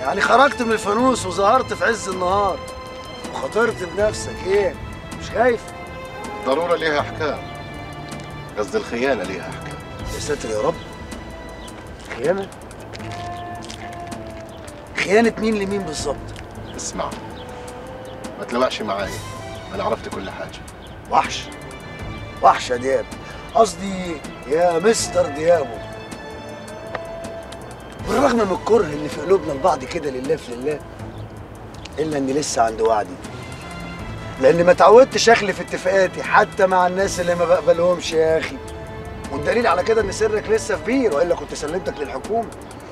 يعني خرجت من الفانوس وظهرت في عز النهار وخاطرت بنفسك ايه مش خايف الضرورة ليها أحكام قصد الخيانة ليها أحكام يا ساتر يا رب خيانة خيانة مين لمين بالظبط اسمع ما تلوعش معايا أنا عرفت كل حاجة وحش وحش يا دياب قصدي يا مستر ديابو بالرغم من الكره اللي في قلوبنا لبعض كده لله في لله الا اني لسه عند وعدي لاني ما اتعودتش اخلف اتفاقاتي حتى مع الناس اللي ما بقبلهمش يا اخي والدليل على كده ان سرك لسه في بير والا كنت سلمتك للحكومه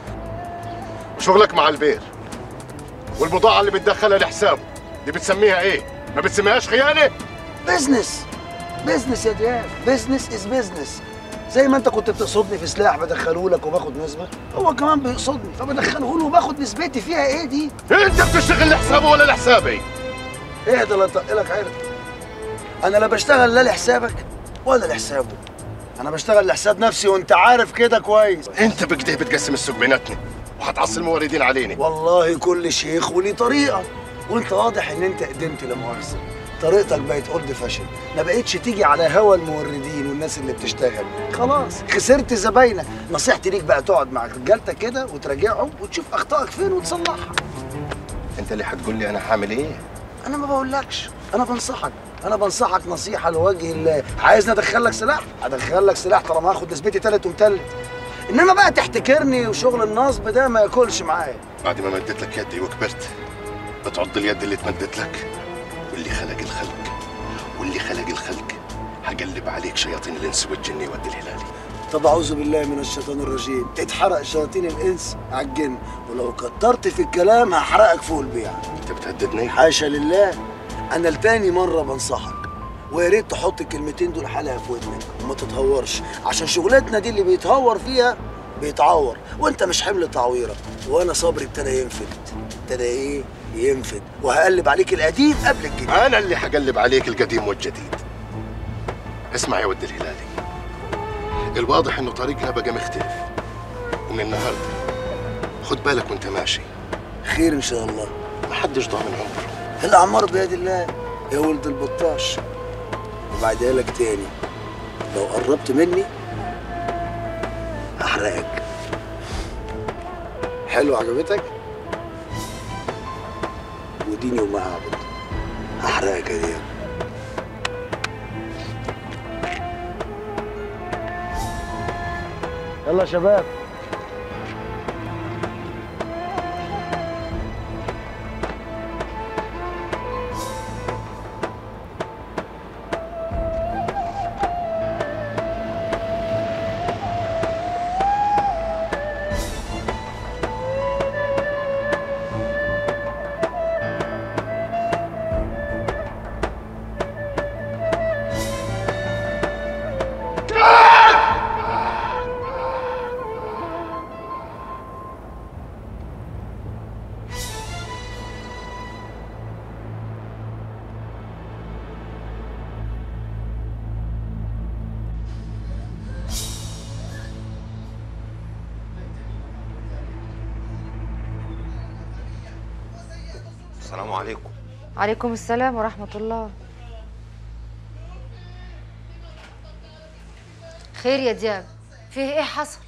وشغلك مع البير والبضاعة اللي بتدخلها لحسابه دي بتسميها إيه؟ ما بتسميهاش خيانة؟ بزنس بزنس يا دياب بزنس از بزنس زي ما انت كنت بتقصدني في سلاح بدخله لك وباخد نسبه هو كمان بيقصدني فبدخله له وباخد نسبتي فيها ايه دي أنت بتشتغل لحسابه ولا لحسابي؟ اهدى لا تقلك عرض انا لا بشتغل لا لحسابك ولا لحسابه انا بشتغل لحساب نفسي وانت عارف كده كويس أنت بكده بتقسم السوق بيناتنا وهتعصي الموردين علينا والله كل شيخ وليه طريقه وانت واضح ان انت قدمت لمؤاخذه طريقتك بقت اولد فاشن ما بقتش تيجي على هوا الموردين والناس اللي بتشتغل خلاص خسرت زباينك نصيحتي ليك بقى تقعد مع رجالتك كده وتراجعهم وتشوف اخطائك فين وتصلحها أنت اللي هتقول لي أنا هعمل إيه؟ انا ما بقولكش انا بنصحك انا بنصحك نصيحه لوجه الله عايزني ادخلك سلاح ادخلك سلاح طالما هاخد نسبتي تالت ومتلت انما بقى تحتكرني وشغل النصب ده ما ياكلش معايا بعد ما مديت لك يدي وكبرت بتعض اليد اللي اتمدت لك واللي خلق الخلق واللي خلق الخلق هقلب عليك شياطين الانس والجن والد الهلالي طب اعوذ بالله من الشيطان الرجيم تتحرق شياطين الانس على الجن ولو كترت في الكلام هحرقك فوق البيع انت بتهددني حاشا لله انا لتاني مره بنصحك ويا ريت تحط الكلمتين دول حلقه في ودنك وما تتهورش عشان شغلتنا دي اللي بيتهور فيها بيتعور وانت مش حمل تعويره وانا صبري ابتدى ينفد ابتدى ايه ينفد وهقلب عليك القديم قبل الجديد انا اللي هقلب عليك القديم والجديد اسمع يا ود الهلالي الواضح انه طريقنا بقى مختلف ومن النهارده خد بالك وانت ماشي خير ان شاء الله محدش ضامن عمره الاعمار بيد الله يا ولد البطاش وبعدها لك تاني لو قربت مني هحرقك حلو عجبتك وديني وما اعبد هحرقك يا دياب يلا يا شباب السلام عليكم عليكم السلام ورحمة الله خير يا دياب فيه ايه حصل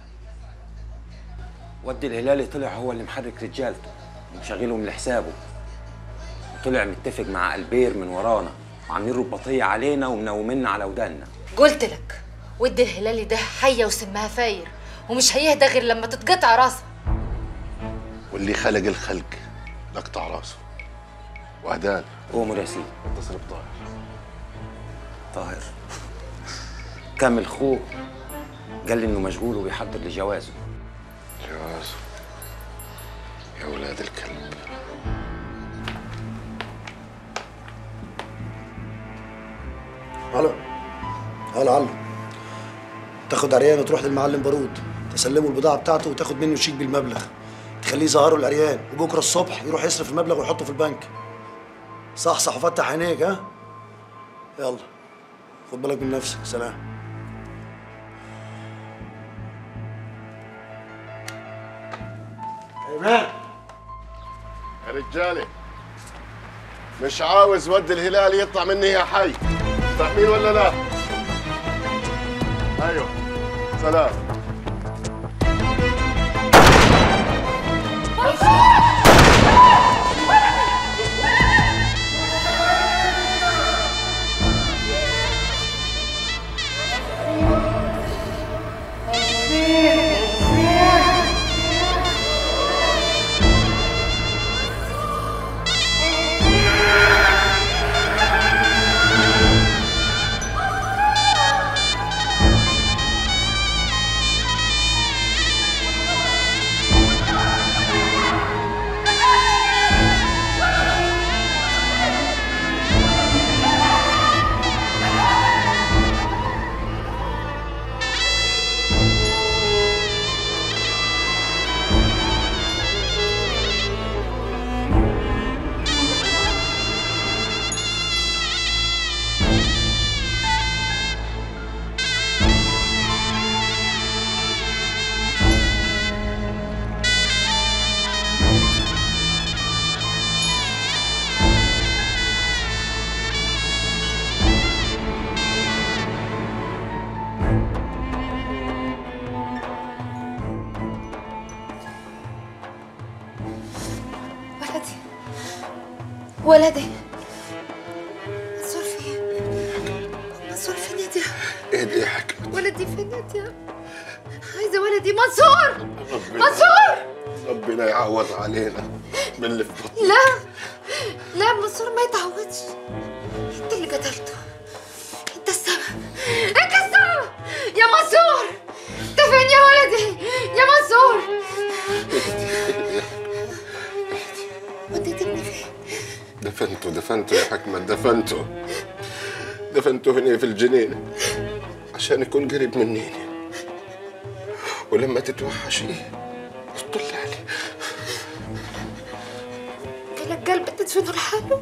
ودي الهلالي طلع هو اللي محرك رجالته ومشغلهم لحسابه وطلع متفق مع البير من ورانا وعاملين رباطية علينا ومنومنا على ودانا قلت لك ودي الهلالي ده حية وسمها فاير ومش هيهدى غير لما تتقطع راسها واللي خلق الخلق لقطع راسه وهدان قوموا يا سيدي اتصل بطاهر طاهر كامل خوه قال لي انه مشغول وبيحضر لجوازه جوازه يا ولاد الكلب الو هلا هلا تاخد عريان وتروح للمعلم بارود تسلمه البضاعه بتاعته وتاخد منه شيك بالمبلغ تخليه يظهره العريان وبكره الصبح يروح يصرف المبلغ ويحطه في البنك صح صح وفتح عينيك ها يلا خد بالك من نفسك سلام ايمان يا رجالي مش عاوز ود الهلال يطلع مني يا حي فاهمين ولا لا؟ ايوه سلام ولدي ولدي منصور فين؟ منصور فين يا دي؟ اهدي يا حكمة ولدي فين يا دي؟ عايزة ولدي منصور ربنا منصور ربنا يعوض علينا من اللي في بطننا لا لا منصور ما يتعودش انت اللي قتلته انت السبب انت السبب يا منصور انت فين يا ولدي يا منصور وديت ابني فين دفنته دفنته يا حكمة دفنته دفنته هنا في الجنينة عشان يكون قريب مني ولما تتوحشي اطلع عليه كلك قلب تدفنه لحاله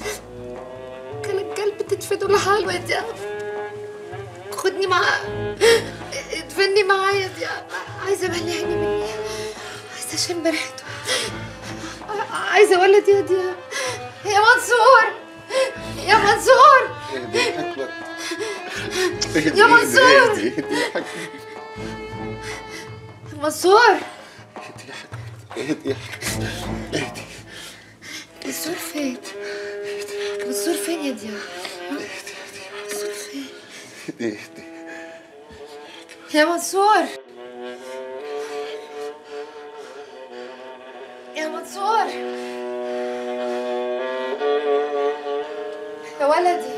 كلك قلب تدفنه لحاله يا دياب خدني مع ادفني معايا يا دياب عايزه املي عيني مني عايزه اشم ريحته عايزه ولد يا دياب يا منصور يا منصور اهدي يا حكمة اهدي يا اهدي منصور. اهدي اهدي يا حكمة منصور اهدي يا حكمة اهدي يا حكمة اهدي منصور فين منصور فين يا دياب منصور فين اهدي اهدي يا منصور يا منصور يا ولدي